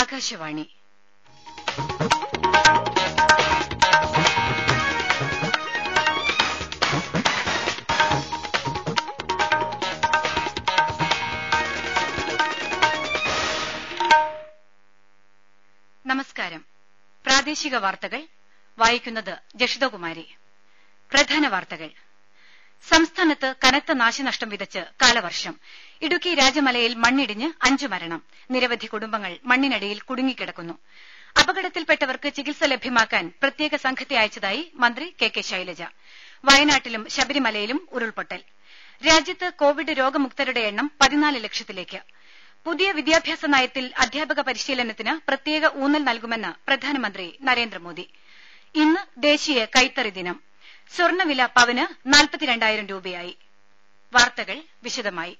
ആകാശവാണി നമസ്കാരം പ്രാദേശിക വാർത്തകൾ വായിക്കുന്നത് ജഷിതകുമാരി പ്രധാന വാർത്തകൾ സംസ്ഥാനത്ത് കനത്ത നാശനഷ്ടം വിതച്ച് കാലവർഷം ഇടുക്കി രാജമലയിൽ മണ്ണിടിഞ്ഞ് അഞ്ചു മരണം നിരവധി കുടുംബങ്ങൾ മണ്ണിനടിയിൽ കുടുങ്ങിക്കിടക്കുന്നു അപകടത്തിൽപ്പെട്ടവർക്ക് ചികിത്സ ലഭ്യമാക്കാൻ പ്രത്യേക സംഘത്തെ അയച്ചതായി മന്ത്രി കെ കെ ശൈലജ വയനാട്ടിലും ശബരിമലയിലും ഉരുൾപൊട്ടൽ രാജ്യത്ത് കോവിഡ് രോഗമുക്തരുടെ എണ്ണം പതിനാല് ലക്ഷത്തിലേക്ക് പുതിയ വിദ്യാഭ്യാസ നയത്തിൽ അധ്യാപക പരിശീലനത്തിന് പ്രത്യേക ഊന്നൽ നൽകുമെന്ന് പ്രധാനമന്ത്രി നരേന്ദ്രമോദി ഇന്ന് ദേശീയ കൈത്തറി ദിനം സ്വർണ്ണവില പവന് നാൽപ്പത്തിരണ്ടായിരം രൂപയായി വാർത്തകൾ വിശദമായി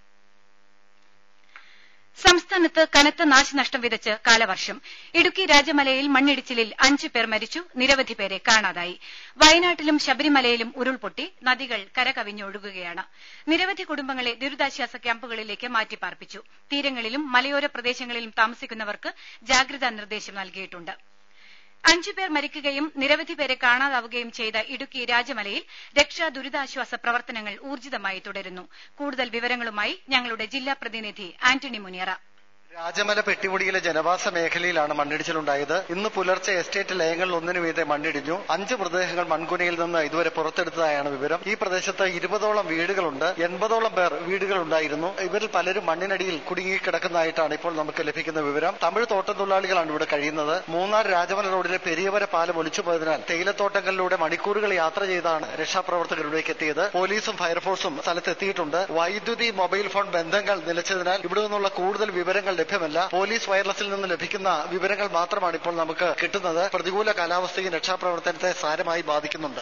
സംസ്ഥാനത്ത് കനത്ത നാശനഷ്ടം വിതച്ച് കാലവർഷം ഇടുക്കി രാജമലയിൽ മണ്ണിടിച്ചിലിൽ അഞ്ചു പേർ മരിച്ചു നിരവധി പേരെ കാണാതായി വയനാട്ടിലും ശബരിമലയിലും ഉരുൾപൊട്ടി നദികൾ കരകവിഞ്ഞൊഴുകുകയാണ് നിരവധി കുടുംബങ്ങളെ ദുരിതാശ്വാസ ക്യാമ്പുകളിലേക്ക് മാറ്റിപ്പാർപ്പിച്ചു തീരങ്ങളിലും മലയോര പ്രദേശങ്ങളിലും താമസിക്കുന്നവർക്ക് ജാഗ്രതാ നിർദ്ദേശം നൽകിയിട്ടുണ്ട് അഞ്ചുപേർ മരിക്കുകയും നിരവധി പേരെ കാണാതാവുകയും ചെയ്ത ഇടുക്കി രാജമലയിൽ രക്ഷാ ദുരിതാശ്വാസ പ്രവർത്തനങ്ങൾ ഊർജിതമായി തുടരുന്നു കൂടുതൽ വിവരങ്ങളുമായി ഞങ്ങളുടെ ജില്ലാ പ്രതിനിധി ആന്റണി മുനിയറ രാജമല പെട്ടിമുടിയിലെ ജനവാസ മേഖലയിലാണ് മണ്ണിടിച്ചിലുണ്ടായത് ഇന്ന് പുലർച്ചെ എസ്റ്റേറ്റ് ലയങ്ങളിൽ ഒന്നിനു വീതെ മണ്ണിടിഞ്ഞു അഞ്ച് മൃതദേഹങ്ങൾ മൺകുനയിൽ നിന്ന് ഇതുവരെ പുറത്തെടുത്തതായാണ് വിവരം ഈ പ്രദേശത്ത് ഇരുപതോളം വീടുകളുണ്ട് എൺപതോളം പേർ വീടുകളുണ്ടായിരുന്നു ഇവരിൽ പലരും മണ്ണിനടിയിൽ കുടുങ്ങിക്കിടക്കുന്നതായിട്ടാണ് ഇപ്പോൾ നമുക്ക് ലഭിക്കുന്ന വിവരം തമിഴ് തോട്ടത്തൊഴിലാളികളാണ് ഇവിടെ കഴിയുന്നത് മൂന്നാർ രാജമല റോഡിലെ പെരിയവര പാലം ഒലിച്ചുപോയതിനാൽ തേയിലത്തോട്ടങ്ങളിലൂടെ മണിക്കൂറുകൾ യാത്ര ചെയ്താണ് രക്ഷാപ്രവർത്തകർ ഇവിടേക്ക് എത്തിയത് പോലീസും ഫയർഫോഴ്സും സ്ഥലത്തെത്തിയിട്ടുണ്ട് വൈദ്യുതി മൊബൈൽ ഫോൺ ബന്ധങ്ങൾ നിലച്ചതിനാൽ ഇവിടെ നിന്നുള്ള കൂടുതൽ വിവരങ്ങൾ ലഭ്യമല്ല പോലീസ് വയർലെസിൽ നിന്ന് ലഭിക്കുന്ന വിവരങ്ങൾ മാത്രമാണ് ഇപ്പോൾ നമുക്ക് കിട്ടുന്നത് പ്രതികൂല കാലാവസ്ഥയും രക്ഷാപ്രവർത്തനത്തെ സാരമായി ബാധിക്കുന്നുണ്ട്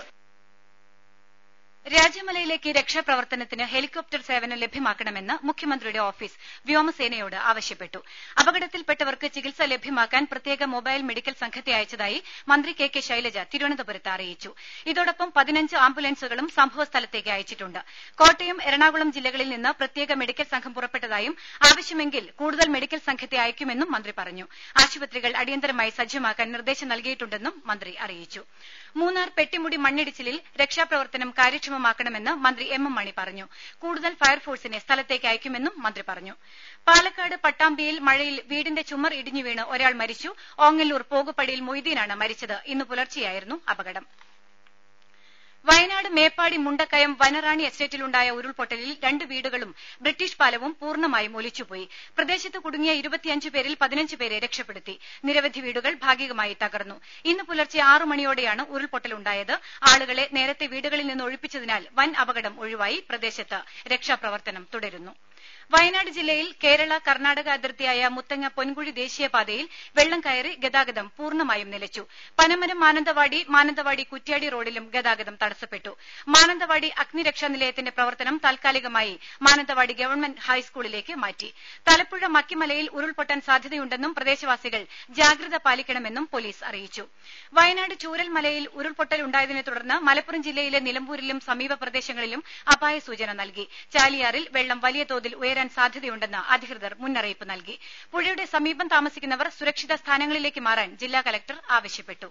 രാജമലയിലേക്ക് രക്ഷാപ്രവർത്തനത്തിന് ഹെലികോപ്റ്റർ സേവനം ലഭ്യമാക്കണമെന്ന് മുഖ്യമന്ത്രിയുടെ ഓഫീസ് വ്യോമസേനയോട് ആവശ്യപ്പെട്ടു അപകടത്തിൽപ്പെട്ടവർക്ക് ചികിത്സ ലഭ്യമാക്കാൻ പ്രത്യേക മൊബൈൽ മെഡിക്കൽ സംഘത്തെ അയച്ചതായി മന്ത്രി കെ കെ ശൈലജ തിരുവനന്തപുരത്ത് അറിയിച്ചു ഇതോടൊപ്പം പതിനഞ്ച് ആംബുലൻസുകളും സംഭവസ്ഥലത്തേക്ക് അയച്ചിട്ടുണ്ട് കോട്ടയം എറണാകുളം ജില്ലകളിൽ നിന്ന് പ്രത്യേക മെഡിക്കൽ സംഘം പുറപ്പെട്ടതായും ആവശ്യമെങ്കിൽ കൂടുതൽ മെഡിക്കൽ സംഘത്തെ അയക്കുമെന്നും മന്ത്രി പറഞ്ഞു ആശുപത്രികൾ അടിയന്തരമായി സജ്ജമാക്കാൻ നിർദ്ദേശം നൽകിയിട്ടുണ്ടെന്നും മന്ത്രി അറിയിച്ചു മൂന്നാർ പെട്ടിമുടി മണ്ണിടിച്ചിലിൽ രക്ഷാപ്രവർത്തനം കാര്യക്ഷമമാക്കണമെന്ന് മന്ത്രി എം എം മണി പറഞ്ഞു കൂടുതൽ ഫയർഫോഴ്സിനെ സ്ഥലത്തേക്ക് അയക്കുമെന്നും മന്ത്രി പറഞ്ഞു പാലക്കാട് പട്ടാമ്പിയിൽ മഴയിൽ വീടിന്റെ ചുമർ ഇടിഞ്ഞു വീണ് ഒരാൾ മരിച്ചു ഓങ്ങല്ലൂർ പോകുപടിയിൽ മൊയ്തീനാണ് മരിച്ചത് ഇന്ന് പുലർച്ചെയായിരുന്നു അപകടം വയനാട് മേപ്പാടി മുണ്ടക്കയം വനറാണി എസ്റ്റേറ്റിലുണ്ടായ ഉരുൾപൊട്ടലിൽ രണ്ട് വീടുകളും ബ്രിട്ടീഷ് പാലവും പൂർണ്ണമായും ഒലിച്ചുപോയി പ്രദേശത്ത് കുടുങ്ങിയ ഇരുപത്തിയഞ്ച് പേരിൽ പതിനഞ്ച് പേരെ രക്ഷപ്പെടുത്തി നിരവധി വീടുകൾ ഭാഗികമായി തകർന്നു ഇന്ന് പുലർച്ചെ ആറു മണിയോടെയാണ് ഉരുൾപൊട്ടലുണ്ടായത് ആളുകളെ നേരത്തെ വീടുകളിൽ നിന്ന് ഒഴിപ്പിച്ചതിനാൽ വൻ അപകടം ഒഴിവായി പ്രദേശത്ത് രക്ഷാപ്രവർത്തനം തുടരുന്നു വയനാട് ജില്ലയിൽ കേരള കർണാടക അതിർത്തിയായ മുത്തങ്ങ പൊൻകുഴി ദേശീയപാതയിൽ വെള്ളം കയറി ഗതാഗതം പൂർണ്ണമായും നിലച്ചു പനമരം മാനന്തവാടി മാനന്തവാടി കുറ്റ്യാടി റോഡിലും ഗതാഗതം തടസ്സപ്പെട്ടു മാനന്തവാടി അഗ്നിരക്ഷാ നിലയത്തിന്റെ പ്രവർത്തനം താൽക്കാലികമായി മാനന്തവാടി ഗവൺമെന്റ് ഹൈസ്കൂളിലേക്ക് മാറ്റി തലപ്പുഴ മക്കിമലയിൽ ഉരുൾപൊട്ടാൻ സാധ്യതയുണ്ടെന്നും പ്രദേശവാസികൾ ജാഗ്രത പാലിക്കണമെന്നും പോലീസ് അറിയിച്ചു വയനാട് ചൂരൽമലയിൽ ഉരുൾപൊട്ടൽ ഉണ്ടായതിനെ തുടർന്ന് മലപ്പുറം ജില്ലയിലെ നിലമ്പൂരിലും സമീപ പ്രദേശങ്ങളിലും അപായ സൂചന നൽകി ചാലിയാറിൽ വെള്ളം വലിയ തോതിൽ ഉയരാൻ സാധ്യതയുണ്ടെന്ന് അധികൃതർ മുന്നറിയിപ്പ് നൽകി പുഴയുടെ സമീപം താമസിക്കുന്നവർ സുരക്ഷിത സ്ഥാനങ്ങളിലേക്ക് മാറാൻ ജില്ലാ കലക്ടർ ആവശ്യപ്പെട്ടു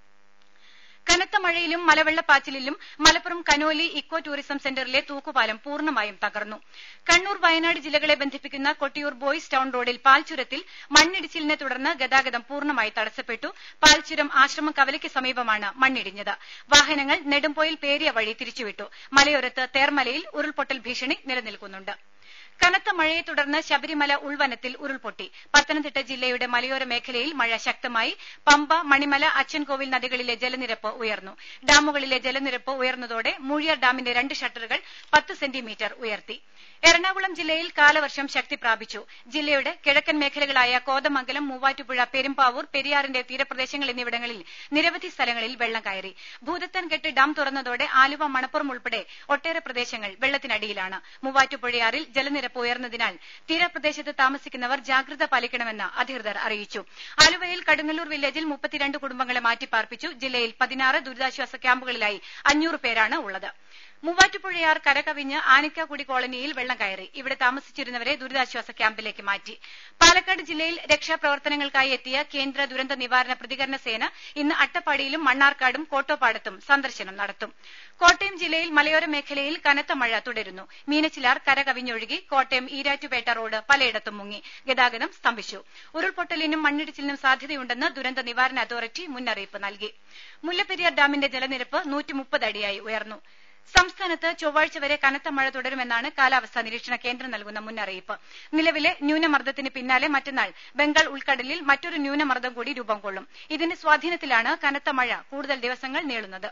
കനത്ത മഴയിലും മലവെള്ളപ്പാച്ചിലിലും മലപ്പുറം കനോലി ഇക്കോ ടൂറിസം സെന്ററിലെ തൂക്കുപാലം പൂർണ്ണമായും തകർന്നു കണ്ണൂർ വയനാട് ജില്ലകളെ ബന്ധിപ്പിക്കുന്ന കൊട്ടിയൂർ ബോയ്സ് ടൌൺ റോഡിൽ പാൽച്ചുരത്തിൽ മണ്ണിടിച്ചിലിനെ തുടർന്ന് ഗതാഗതം പൂർണ്ണമായി തടസ്സപ്പെട്ടു പാൽച്ചുരം ആശ്രമം കവലയ്ക്ക് സമീപമാണ് മണ്ണിടിഞ്ഞത് വാഹനങ്ങൾ നെടുമ്പോയിൽ പേരിയ വഴി തിരിച്ചുവിട്ടു മലയോരത്ത് തേർമലയിൽ ഉരുൾപൊട്ടൽ ഭീഷണി നിലനിൽക്കുന്നുണ്ട് കനത്ത മഴയെ തുടർന്ന് ശബരിമല ഉൾവനത്തിൽ ഉരുൾപൊട്ടി പത്തനംതിട്ട ജില്ലയുടെ മലയോര മേഖലയിൽ മഴ ശക്തമായി പമ്പ മണിമല അച്ചൻകോവിൽ നദികളിലെ ജലനിരപ്പ് ഉയർന്നു ഡാമുകളിലെ ജലനിരപ്പ് ഉയർന്നതോടെ മൂഴിയാർ ഡാമിന്റെ രണ്ട് ഷട്ടറുകൾ പത്ത് സെന്റിമീറ്റർ ഉയർത്തി എറണാകുളം ജില്ലയിൽ കാലവർഷം ശക്തി പ്രാപിച്ചു ജില്ലയുടെ കിഴക്കൻ മേഖലകളായ കോതമംഗലം മൂവാറ്റുപുഴ പെരുമ്പാവൂർ പെരിയാറിന്റെ തീരപ്രദേശങ്ങൾ എന്നിവിടങ്ങളിൽ നിരവധി സ്ഥലങ്ങളിൽ വെള്ളം കയറി ഭൂതത്താൻകെട്ട് ഡാം തുറന്നതോടെ ആലുവ മണപ്പുറം ഉൾപ്പെടെ ഒട്ടേറെ പ്രദേശങ്ങൾ വെള്ളത്തിനടിയിലാണ് മൂവാറ്റുപുഴയാറിൽ ജലനിരപ്പ് ഉയർന്നതിനാൽ തീരപ്രദേശത്ത് താമസിക്കുന്നവർ ജാഗ്രത പാലിക്കണമെന്ന് അധികൃതർ അറിയിച്ചു ആലുവയിൽ കടുങ്ങല്ലൂർ വില്ലേജിൽ മുപ്പത്തിരണ്ട് കുടുംബങ്ങളെ മാറ്റിപ്പാർപ്പിച്ചു ജില്ലയിൽ പതിനാറ് ദുരിതാശ്വാസ ക്യാമ്പുകളിലായി അഞ്ഞൂറ് പേരാണ് ഉള്ളത് മൂവാറ്റുപുഴയാർ കരകവിഞ്ഞ് ആനിക്കാക്കുടി കോളനിയിൽ വെള്ളം കയറി ഇവിടെ താമസിച്ചിരുന്നവരെ ദുരിതാശ്വാസ ക്യാമ്പിലേക്ക് മാറ്റി പാലക്കാട് ജില്ലയിൽ രക്ഷാപ്രവർത്തനങ്ങൾക്കായി എത്തിയ കേന്ദ്ര ദുരന്ത നിവാരണ പ്രതികരണ സേന ഇന്ന് അട്ടപ്പാടിയിലും മണ്ണാർക്കാടും കോട്ടോപ്പാടത്തും സന്ദർശനം നടത്തും കോട്ടയം ജില്ലയിൽ മലയോര മേഖലയിൽ കനത്ത മഴ തുടരുന്നു മീനച്ചിലാർ കരകവിഞ്ഞൊഴുകി കോട്ടയം ഈരാറ്റുപേട്ട റോഡ് പലയിടത്തും മുങ്ങി ഗതാഗതം സ്തംഭിച്ചു ഉരുൾപൊട്ടലിനും മണ്ണിടിച്ചിലിനും സാധ്യതയുണ്ടെന്ന് ദുരന്ത നിവാരണ അതോറിറ്റി മുന്നറിയിപ്പ് നൽകി മുല്ലപ്പെരിയാർ ഡാമിന്റെ ജലനിരപ്പ് നൂറ്റിമുപ്പത് അടിയായി ഉയർന്നു സംസ്ഥാനത്ത് ചൊവ്വാഴ്ച വരെ കനത്ത മഴ തുടരുമെന്നാണ് കാലാവസ്ഥാ നിരീക്ഷണ കേന്ദ്രം നൽകുന്ന മുന്നറിയിപ്പ് നിലവിലെ ന്യൂനമർദ്ദത്തിന് പിന്നാലെ മറ്റന്നാൾ ബംഗാൾ ഉൾക്കടലിൽ മറ്റൊരു ന്യൂനമർദ്ദം കൂടി രൂപം കൊള്ളും ഇതിന്റെ സ്വാധീനത്തിലാണ് കനത്ത മഴ കൂടുതൽ ദിവസങ്ങൾ നീളുന്നത്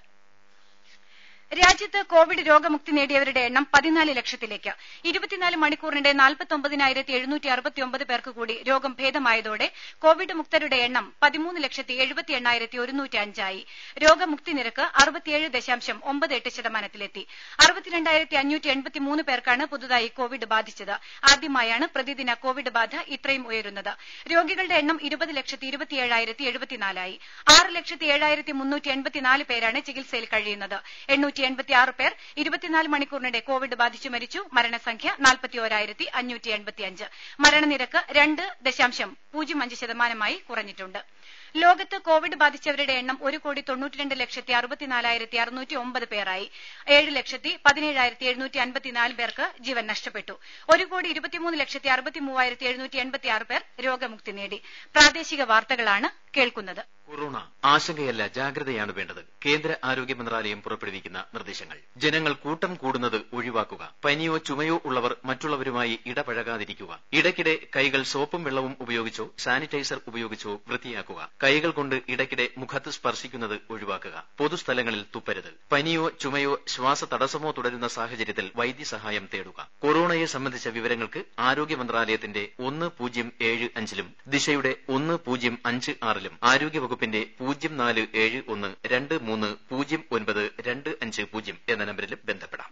രാജ്യത്ത് കോവിഡ് രോഗമുക്തി നേടിയവരുടെ എണ്ണം പതിനാല് ലക്ഷത്തിലേക്ക് ഇരുപത്തിനാല് മണിക്കൂറിനിടെ നാൽപ്പത്തൊമ്പതിനായിരത്തി എഴുന്നൂറ്റി അറുപത്തിയൊമ്പത് പേർക്ക് കൂടി രോഗം ഭേദമായതോടെ കോവിഡ് മുക്തരുടെ എണ്ണം പതിമൂന്ന് ലക്ഷത്തി എഴുപത്തി എണ്ണായിരത്തി ഒരുന്നൂറ്റി അഞ്ചായി രോഗമുക്തി നിരക്ക് അറുപത്തിയേഴ് ദശാംശം ഒമ്പത് എട്ട് ശതമാനത്തിലെത്തി അറുപത്തിരണ്ടായിരത്തി അഞ്ഞൂറ്റി എൺപത്തിമൂന്ന് പേർക്കാണ് പുതുതായി കോവിഡ് ബാധിച്ചത് ആദ്യമായാണ് പ്രതിദിന കോവിഡ് ബാധ ഇത്രയും ഉയരുന്നത് രോഗികളുടെ എണ്ണം ഇരുപത് ലക്ഷത്തി ഇരുപത്തിയേഴായിരത്തി എഴുപത്തിനാലായി ആറ് ലക്ഷത്തി ഏഴായിരത്തി മുന്നൂറ്റി എൺപത്തിനാല് പേരാണ് ചികിത്സയിൽ കഴിയുന്നത് എണ്ണൂറ്റി എൺപത്തിയാറ് പേർ ഇരുപത്തിനാല് മണിക്കൂറിനിടെ കോവിഡ് ബാധിച്ചു മരിച്ചു മരണസംഖ്യ നാൽപ്പത്തിയോരായിരത്തി അഞ്ഞൂറ്റി എൺപത്തിയഞ്ച് മരണനിരക്ക് രണ്ട് ദശാംശം പൂജ്യം അഞ്ച് ശതമാനമായി കുറഞ്ഞിട്ടുണ്ട് ലോകത്ത് കോവിഡ് ബാധിച്ചവരുടെ എണ്ണം ഒരു കോടി തൊണ്ണൂറ്റിരണ്ട് ലക്ഷത്തി അറുപത്തിനാലായിരത്തി അറുന്നൂറ്റി ഒമ്പത് പേരായി ഏഴ് ലക്ഷത്തി പതിനേഴായിരത്തി എഴുന്നൂറ്റി അൻപത്തിനാല് പേർക്ക് ജീവൻ നഷ്ടപ്പെട്ടു ഒരു കോടി ഇരുപത്തിമൂന്ന് ലക്ഷത്തി അറുപത്തി മൂവായിരത്തി എഴുന്നൂറ്റി എൺപത്തിയാറ് പേർ രോഗമുക്തി നേടി പ്രാദേശിക വാർത്തകളാണ് കേൾക്കുന്നത് കൊറോണ ആശങ്കയല്ല ജാഗ്രതയാണ് വേണ്ടത് കേന്ദ്ര ആരോഗ്യ മന്ത്രാലയം പുറപ്പെടുവിക്കുന്ന നിർദ്ദേശങ്ങൾ ജനങ്ങൾ കൂട്ടം കൂടുന്നത് ഒഴിവാക്കുക പനിയോ ചുമയോ ഉള്ളവർ മറ്റുള്ളവരുമായി ഇടപഴകാതിരിക്കുക ഇടയ്ക്കിടെ കൈകൾ സോപ്പും വെള്ളവും ഉപയോഗിച്ചോ സാനിറ്റൈസർ ഉപയോഗിച്ചോ വൃത്തിയാക്കുക കൈകൾ കൊണ്ട് ഇടയ്ക്കിടെ മുഖത്ത് സ്പർശിക്കുന്നത് ഒഴിവാക്കുക പൊതുസ്ഥലങ്ങളിൽ തുപ്പരുത് പനിയോ ചുമയോ ശ്വാസ തടസ്സമോ തുടരുന്ന സാഹചര്യത്തിൽ വൈദ്യസഹായം തേടുക കൊറോണയെ സംബന്ധിച്ച വിവരങ്ങൾക്ക് ആരോഗ്യ മന്ത്രാലയത്തിന്റെ ഒന്ന് പൂജ്യം ഏഴ് അഞ്ചിലും ദിശയുടെ ഒന്ന് പൂജ്യം അഞ്ച് ആറിലും ആരോഗ്യവകുപ്പിന്റെ പൂജ്യം നാല് ഏഴ് ഒന്ന് രണ്ട് മൂന്ന് പൂജ്യം ഒൻപത് രണ്ട് അഞ്ച് പൂജ്യം എന്ന നമ്പരിലും ബന്ധപ്പെടാം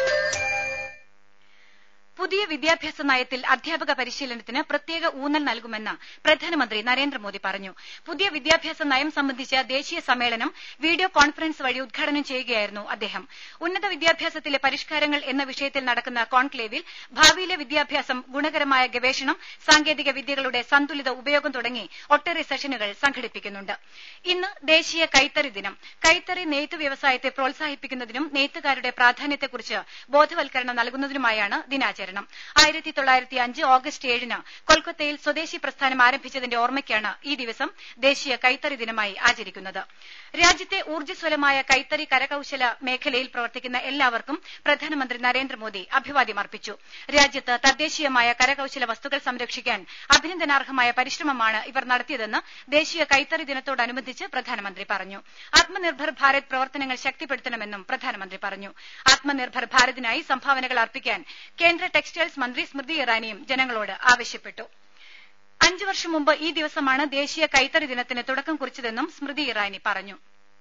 പുതിയ വിദ്യാഭ്യാസ നയത്തിൽ അധ്യാപക പരിശീലനത്തിന് പ്രത്യേക ഊന്നൽ നൽകുമെന്ന് പ്രധാനമന്ത്രി നരേന്ദ്രമോദി പറഞ്ഞു പുതിയ വിദ്യാഭ്യാസ നയം സംബന്ധിച്ച ദേശീയ സമ്മേളനം വീഡിയോ കോൺഫറൻസ് വഴി ഉദ്ഘാടനം ചെയ്യുകയായിരുന്നു അദ്ദേഹം ഉന്നത വിദ്യാഭ്യാസത്തിലെ പരിഷ്കാരങ്ങൾ എന്ന വിഷയത്തിൽ നടക്കുന്ന കോൺക്ലേവിൽ ഭാവിയിലെ വിദ്യാഭ്യാസം ഗുണകരമായ ഗവേഷണം സാങ്കേതിക വിദ്യകളുടെ സന്തുലിത ഉപയോഗം തുടങ്ങി ഒട്ടേറെ സെഷനുകൾ സംഘടിപ്പിക്കുന്നുണ്ട് ഇന്ന് ദേശീയ കൈത്തറി ദിനം കൈത്തറി നെയ്ത്ത് വ്യവസായത്തെ പ്രോത്സാഹിപ്പിക്കുന്നതിനും നെയ്ത്തുകാരുടെ പ്രാധാന്യത്തെക്കുറിച്ച് ബോധവൽക്കരണം നൽകുന്നതിനുമായാണ് ദിനാചരണം ആയിരത്തി തൊള്ളായിരത്തി അഞ്ച് ഓഗസ്റ്റ് ഏഴിന് കൊൽക്കത്തയിൽ സ്വദേശി പ്രസ്ഥാനം ആരംഭിച്ചതിന്റെ ഓർമ്മയ്ക്കാണ് ഈ ദിവസം ദേശീയ കൈത്തറി ദിനമായി ആചരിക്കുന്നത് രാജ്യത്തെ ഊർജ്ജസ്വലമായ കൈത്തറി കരകൌശല മേഖലയിൽ പ്രവർത്തിക്കുന്ന എല്ലാവർക്കും പ്രധാനമന്ത്രി നരേന്ദ്രമോദി അഭിവാദ്യം അർപ്പിച്ചു രാജ്യത്ത് തദ്ദേശീയമായ കരകൌശല വസ്തുക്കൾ സംരക്ഷിക്കാൻ അഭിനന്ദനാർഹമായ പരിശ്രമമാണ് ഇവർ നടത്തിയതെന്ന് ദേശീയ കൈത്തറി ദിനത്തോടനുബന്ധിച്ച് പ്രധാനമന്ത്രി പറഞ്ഞു ആത്മനിർഭർ ഭാരത് പ്രവർത്തനങ്ങൾ ശക്തിപ്പെടുത്തണമെന്നും പ്രധാനമന്ത്രി പറഞ്ഞു ആത്മനിർഭർ ഭാരതിനായി സംഭാവനകൾ അർപ്പിക്കാൻ കേന്ദ്ര ടെക്സ്റ്റൈൽസ് മന്ത്രി സ്മൃതി ഇറാനിയും ജനങ്ങളോട് ആവശ്യപ്പെട്ടു അഞ്ചു വർഷം മുമ്പ് ഈ ദിവസമാണ് ദേശീയ കൈത്തറി ദിനത്തിന് തുടക്കം കുറിച്ചതെന്നും സ്മൃതി ഇറാനി പറഞ്ഞു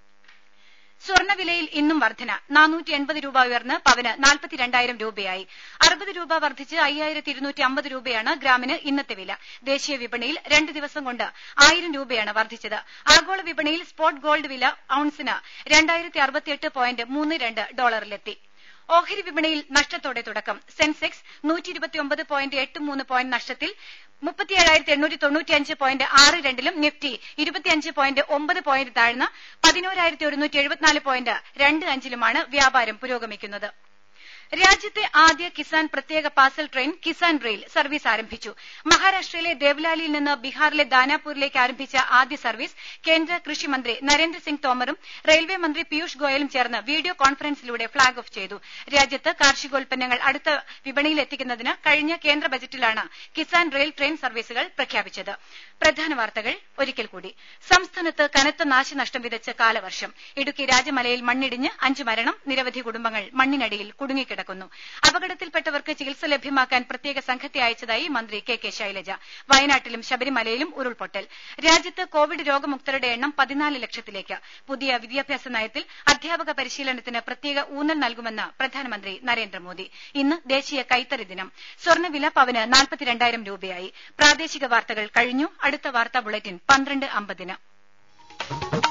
സ്വർണ്ണവിലയിൽ ഇന്നും വർധന നാനൂറ്റി എൺപത് രൂപ ഉയർന്ന് പവന് നാൽപ്പത്തിരണ്ടായിരം രൂപയായി അറുപത് രൂപ വർദ്ധിച്ച് അയ്യായിരത്തി ഇരുന്നൂറ്റി അമ്പത് രൂപയാണ് ഗ്രാമിന് ഇന്നത്തെ വില ദേശീയ വിപണിയിൽ രണ്ട് ദിവസം കൊണ്ട് ആയിരം രൂപയാണ് വർദ്ധിച്ചത് ആഗോള വിപണിയിൽ സ്പോട്ട് ഗോൾഡ് വില ഔൺസിന് രണ്ടായിരത്തി അറുപത്തിയെട്ട് പോയിന്റ് മൂന്ന് രണ്ട് ഡോളറിലെത്തി ഓഹരി വിപണിയിൽ നഷ്ടത്തോടെ തുടക്കം സെൻസെക്സ് നൂറ്റി ഇരുപത്തിയൊമ്പത് പോയിന്റ് എട്ട് മൂന്ന് പോയിന്റ് നഷ്ടത്തിൽ മുപ്പത്തിയേഴായിരത്തി എണ്ണൂറ്റി തൊണ്ണൂറ്റിയഞ്ച് പോയിന്റ് ആറ് രണ്ടിലും നിഫ്റ്റി ഇരുപത്തിയഞ്ച് പോയിന്റ് ഒമ്പത് പോയിന്റ് താഴ്ന്ന് പതിനോരായിരത്തി ഒരുന്നൂറ്റി എഴുപത്തിനാല് പോയിന്റ് രണ്ട് അഞ്ചിലുമാണ് വ്യാപാരം പുരോഗമിക്കുന്നത് രാജ്യത്തെ ആദ്യ കിസാൻ പ്രത്യേക parcel train Kisan rail service ആരംഭിച്ചു മഹാരാഷ്ട്രയിലെ ദേവ്ലാലിയിൽ നിന്ന് ബീഹാറിലെ ദാനാപൂരിലേക്ക് ആരംഭിച്ച ആദ്യ സർവീസ് കേന്ദ്ര കൃഷി മന്ത്രി നരേന്ദ്രസിംഗ് തോമറും റെയിൽവേ മന്ത്രി പീയൂഷ് ഗോയലും ചേർന്ന് വീഡിയോ കോൺഫറൻസിലൂടെ ഫ്ളാഗ് ഓഫ് ചെയ്തു രാജ്യത്ത് കാർഷികോൽപ്പന്നങ്ങൾ അടുത്ത വിപണിയിലെത്തിക്കുന്നതിന് കഴിഞ്ഞ കേന്ദ്ര ബജറ്റിലാണ് കിസാൻ റെയിൽ ട്രെയിൻ സർവീസുകൾ പ്രഖ്യാപിച്ചത് പ്രധാന വാർത്തകൾ ഒരിക്കൽ കൂടി സംസ്ഥാനത്ത് കനത്ത നാശനഷ്ടം വിതച്ച കാലവർഷം ഇടുക്കി രാജമലയിൽ മണ്ണിടിഞ്ഞ് അഞ്ച് മരണം നിരവധി കുടുംബങ്ങൾ മണ്ണിനടിയിൽ കുടുങ്ങിക്കിടക്കുന്നു അപകടത്തിൽപ്പെട്ടവർക്ക് ചികിത്സ ലഭ്യമാക്കാൻ പ്രത്യേക സംഘത്തെ അയച്ചതായി മന്ത്രി കെ കെ ശൈലജ വയനാട്ടിലും ശബരിമലയിലും ഉരുൾപൊട്ടൽ രാജ്യത്ത് കോവിഡ് രോഗമുക്തരുടെ എണ്ണം പതിനാല് ലക്ഷത്തിലേക്ക് പുതിയ വിദ്യാഭ്യാസ നയത്തിൽ അധ്യാപക പരിശീലനത്തിന് പ്രത്യേക ഊന്നൽ നൽകുമെന്ന് പ്രധാനമന്ത്രി നരേന്ദ്രമോദി ഇന്ന് ദേശീയ കൈത്തറി ദിനം സ്വർണ്ണവില പവന് നാൽപ്പത്തിരണ്ടായിരം രൂപയായി പ്രാദേശിക വാർത്തകൾ കഴിഞ്ഞു അടുത്ത വാർത്താ ബുള്ളറ്റിൻ പന്ത്രണ്ട് അമ്പതിന്